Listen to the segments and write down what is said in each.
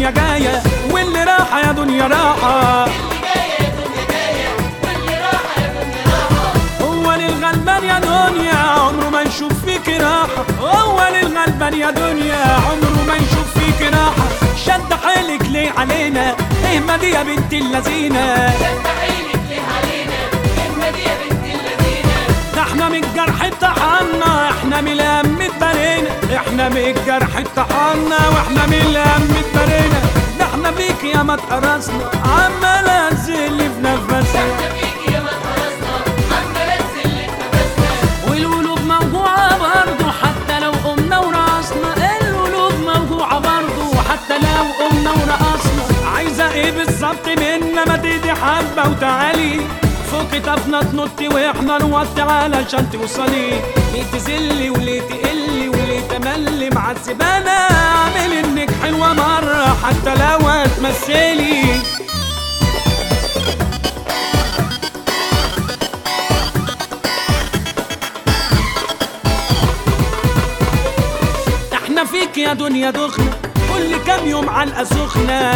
دنيا جاية واللي راحة يا دنيا راحة هو للغلبان يا دنيا عمره ما يشوف فيك راحة هو للغلبان يا دنيا عمره ما يشوف فيك راحة شد حيلك ليه علينا اهمة دي يا بنت اللذينة ده احنا من الجرح اتطحنا احنا من الهم اتبرينا احنا من الجرح اتطحنا واحنا من الهم اتبرينا ده احنا بيك يا ما اتقرصنا عمال انزل في نفسنا والقلوب موجوعة برضو حتى لو قمنا ورقصنا القلوب موجوعة برضو حتى لو قمنا ورقصنا عايزة ايه بالظبط منا ما تدي حبة وتعالي فوق طفنا تنطي واحنا نوطي علشان توصلي ليه تزلي وليه تقلي وليه تملي معذبانة اعمل انك حلوة مرة حتى لو هتمثلي احنا فيك يا دنيا دخنة كل كام يوم علقة سخنة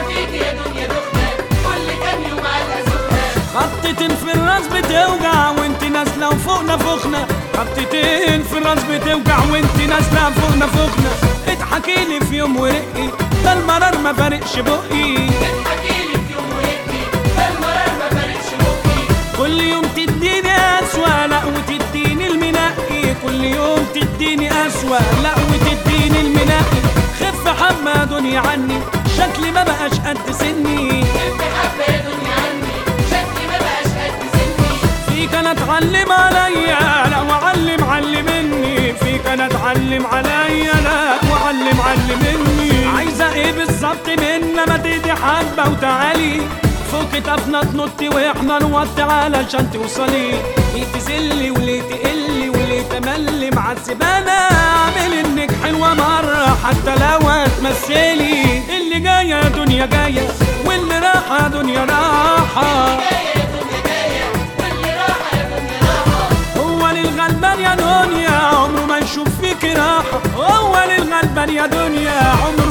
خطتين في الراس بتوجع وانت نازلة وفوقنا فخنة خطتين في الراس بتوجع وانت نازلة فوقنا فخنة اضحكي لي في يوم ورقي ده المرار ما فارقش بقي كل يوم تديني أسوأ لا وتديني المنقي كل يوم تديني أسوأ لا وتديني المنقي خف حبة يا دنيا عني شكلي ما بقاش قد سني فيك انا اتعلم عليا لا وعلم علمني فيك انا اتعلم عليا لا وعلم علمني عايزه ايه بالظبط منا ما تدي حبه وتعالي فوق طفنا تنطي واحنا نوطي علشان توصلي ليه تزلي وليه تقلي وليه تملي معذبانة اعمل انك حلوة مرة حتى لو هتمثلي اللي جاية يا دنيا جاية واللي راحة يا دنيا راحة هو للغلبان يا دنيا عمره ما يشوف فيك راحة هو للغلبان يا دنيا عمره